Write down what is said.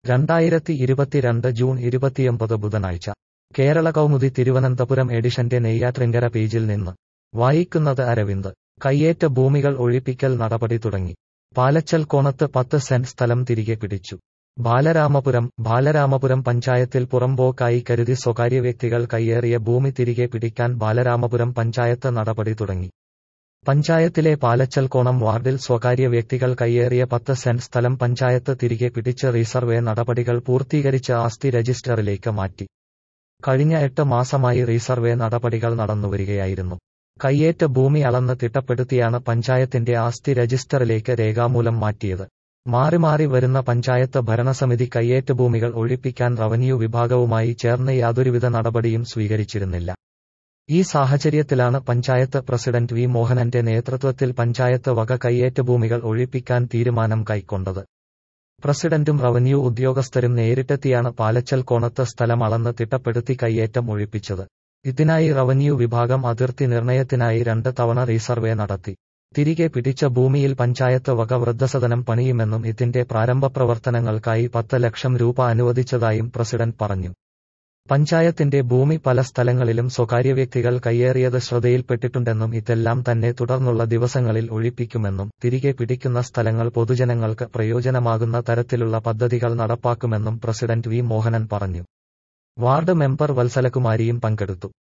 രണ്ടായിരത്തി ഇരുപത്തിരണ്ട് ജൂൺ ഇരുപത്തിയൊമ്പത് ബുധനാഴ്ച കേരള കൗമുദി തിരുവനന്തപുരം എഡിഷന്റെ നെയ്യാറ്റിൻകര പേജിൽ നിന്ന് വായിക്കുന്നത് അരവിന്ദ് കയ്യേറ്റ ഭൂമികൾ ഒഴിപ്പിക്കൽ നടപടി തുടങ്ങി പാലച്ചൽ കോണത്ത് പത്ത് സെന്റ് സ്ഥലം തിരികെ പിടിച്ചു ബാലരാമപുരം ബാലരാമപുരം പഞ്ചായത്തിൽ പുറമ്പോക്കായി കരുതി സ്വകാര്യ വ്യക്തികൾ കയ്യേറിയ ഭൂമി തിരികെ പിടിക്കാൻ ബാലരാമപുരം പഞ്ചായത്ത് നടപടി തുടങ്ങി പഞ്ചായത്തിലെ പാലച്ചൽ കോണം വാർഡിൽ സ്വകാര്യ വ്യക്തികൾ കയ്യേറിയ പത്ത് സെന്റ് സ്ഥലം പഞ്ചായത്ത് തിരികെ പിടിച്ച് റീസർവേ നടപടികൾ പൂർത്തീകരിച്ച് ആസ്തി രജിസ്റ്ററിലേക്ക് മാറ്റി കഴിഞ്ഞ എട്ട് മാസമായി റീസർവേ നടപടികൾ നടന്നുവരികയായിരുന്നു കയ്യേറ്റ ഭൂമി അളന്ന് തിട്ടപ്പെടുത്തിയാണ് പഞ്ചായത്തിന്റെ ആസ്തി രജിസ്റ്ററിലേക്ക് രേഖാമൂലം മാറ്റിയത് മാറി മാറി വരുന്ന പഞ്ചായത്ത് ഭരണസമിതി കയ്യേറ്റ ഭൂമികൾ ഒഴിപ്പിക്കാൻ റവന്യൂ വിഭാഗവുമായി ചേർന്ന് യാതൊരുവിധ നടപടിയും സ്വീകരിച്ചിരുന്നില്ല ഈ സാഹചര്യത്തിലാണ് പഞ്ചായത്ത് പ്രസിഡന്റ് വി മോഹനന്റെ നേതൃത്വത്തിൽ പഞ്ചായത്ത് വക കയ്യേറ്റ ഭൂമികൾ ഒഴിപ്പിക്കാൻ തീരുമാനം കൈക്കൊണ്ടത് പ്രസിഡന്റും റവന്യൂ ഉദ്യോഗസ്ഥരും നേരിട്ടെത്തിയാണ് പാലച്ചൽ കോണത്ത് സ്ഥലം അളന്ന് തിട്ടപ്പെടുത്തി കയ്യേറ്റം ഒഴിപ്പിച്ചത് ഇതിനായി റവന്യൂ വിഭാഗം അതിർത്തി നിർണയത്തിനായി രണ്ട് തവണ റീസർവേ നടത്തി തിരികെ പിടിച്ച ഭൂമിയിൽ പഞ്ചായത്ത് വക വൃദ്ധസദനം പണിയുമെന്നും ഇതിന്റെ പ്രാരംഭ പ്രവർത്തനങ്ങൾക്കായി പത്ത് ലക്ഷം രൂപ അനുവദിച്ചതായും പ്രസിഡന്റ് പറഞ്ഞു പഞ്ചായത്തിന്റെ ഭൂമി പല സ്ഥലങ്ങളിലും സ്വകാര്യ വ്യക്തികൾ കയ്യേറിയത് ശ്രദ്ധയിൽപ്പെട്ടിട്ടുണ്ടെന്നും ഇതെല്ലാം തന്നെ തുടർന്നുള്ള ദിവസങ്ങളിൽ ഒഴിപ്പിക്കുമെന്നും തിരികെ പിടിക്കുന്ന സ്ഥലങ്ങൾ പൊതുജനങ്ങൾക്ക് പ്രയോജനമാകുന്ന തരത്തിലുള്ള പദ്ധതികൾ നടപ്പാക്കുമെന്നും പ്രസിഡന്റ് വി മോഹനൻ പറഞ്ഞു വാർഡ് മെമ്പർ വത്സലകുമാരിയും പങ്കെടുത്തു